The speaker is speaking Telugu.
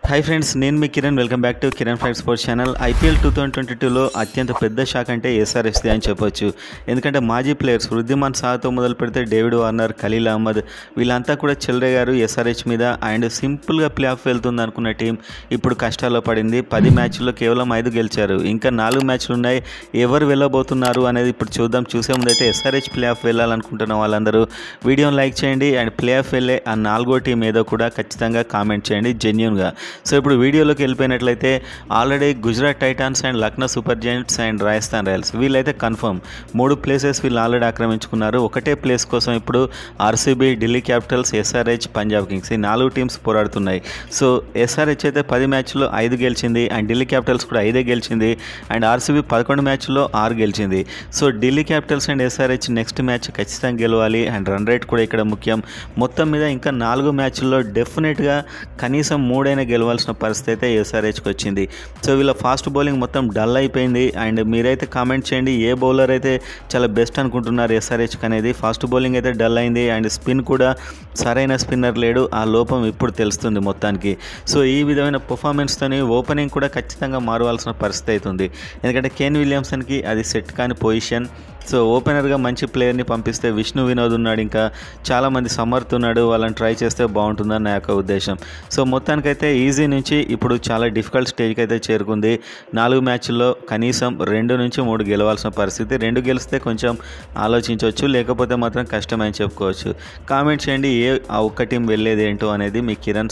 హాయ్ ఫ్రెండ్స్ నేను మీ Kiran welcome back to Kiran fact sports channel IPL two thousand twenty టూలో అత్యంత పెద్ద షాక్ అంటే ఎస్ఆర్ఎస్ది అని చెప్పొచ్చు ఎందుకంటే మాజీ ప్లేయర్స్ వృద్ధిమాన్ సాహతో మొదలు పెడితే డేవిడ్ వార్నర్ ఖలీల్ అహ్మద్ వీళ్ళంతా కూడా చెలరేగారు ఎస్ఆర్హెచ్ మీద అండ్ సింపుల్గా ప్లే ఆఫ్ వెళ్తుంది అనుకున్న టీం ఇప్పుడు కష్టాల్లో పడింది పది మ్యాచ్ల్లో కేవలం ఐదు గెలిచారు ఇంకా నాలుగు మ్యాచ్లు ఉన్నాయి ఎవరు వెళ్ళబోతున్నారు అనేది ఇప్పుడు చూద్దాం చూసే ముందు అయితే ఎస్ఆర్హెచ్ ప్లే ఆఫ్ వెళ్ళాలనుకుంటున్న వాళ్ళందరూ వీడియోని లైక్ చేయండి అండ్ ప్లే ఆఫ్ వెళ్ళే ఆ నాలుగో టీం ఏదో కూడా ఖచ్చితంగా కామెంట్ చేయండి జెన్యున్గా సో ఇప్పుడు వీడియోలోకి వెళ్ళిపోయినట్లయితే already Gujarat Titans and Lucknow Super Giants and Rajasthan Royals వీళ్ళైతే కన్ఫర్మ్ మూడు ప్లేసెస్ వీళ్ళు ఆల్రెడీ ఆక్రమించుకున్నారు ఒకటే ప్లేస్ కోసం ఇప్పుడు RCB Delhi Capitals SRH Punjab Kings ఈ నాలుగు టీమ్స్ పోరాడుతున్నాయి సో ఎస్ఆర్హెచ్ అయితే పది మ్యాచ్లో ఐదు గెలిచింది అండ్ ఢిల్లీ క్యాపిటల్స్ కూడా ఐదే గెలిచింది అండ్ ఆర్సీబీ పదకొండు మ్యాచ్లో ఆరు గెలిచింది so Delhi Capitals and SRH next match ఖచ్చితంగా గెలవాలి అండ్ రన్ రేట్ కూడా ఇక్కడ ముఖ్యం మొత్తం మీద ఇంకా నాలుగు మ్యాచ్ల్లో డెఫినెట్గా కనీసం మూడైనా గెలవాల్సిన పరిస్థితి అయితే ఎస్ఆర్హెచ్కి వచ్చింది సో వీళ్ళ ఫాస్ట్ బౌలింగ్ మొత్తం డల్ అయిపోయింది అండ్ మీరైతే కామెంట్ చేయండి ఏ బౌలర్ అయితే చాలా బెస్ట్ అనుకుంటున్నారు ఎస్ఆర్హెచ్కి అనేది ఫాస్ట్ బౌలింగ్ అయితే డల్ అయింది అండ్ స్పిన్ కూడా సరైన స్పిన్నర్ లేడు ఆ లోపం ఇప్పుడు తెలుస్తుంది మొత్తానికి సో ఈ విధమైన పర్ఫార్మెన్స్తోని ఓపెనింగ్ కూడా ఖచ్చితంగా మారవలసిన పరిస్థితి అవుతుంది ఎందుకంటే కేన్ విలియమ్సన్కి అది సెట్ కాని పొజిషన్ సో ఓపెనర్గా మంచి ప్లేయర్ని పంపిస్తే విష్ణు వినోద్ ఉన్నాడు ఇంకా చాలామంది సమర్థ్ ఉన్నాడు వాళ్ళని ట్రై చేస్తే బాగుంటుందని నా యొక్క ఉద్దేశం సో మొత్తానికైతే ఈజీ నుంచి ఇప్పుడు చాలా డిఫికల్ట్ స్టేజ్కి అయితే చేరుకుంది నాలుగు మ్యాచ్ల్లో కనీసం రెండు నుంచి మూడు గెలవాల్సిన పరిస్థితి రెండు గెలిస్తే కొంచెం ఆలోచించవచ్చు లేకపోతే మాత్రం కష్టమని చెప్పుకోవచ్చు కామెంట్ చేయండి ఏ ఆ ఒక్క టీం వెళ్ళేది ఏంటో అనేది మీ కిరణ్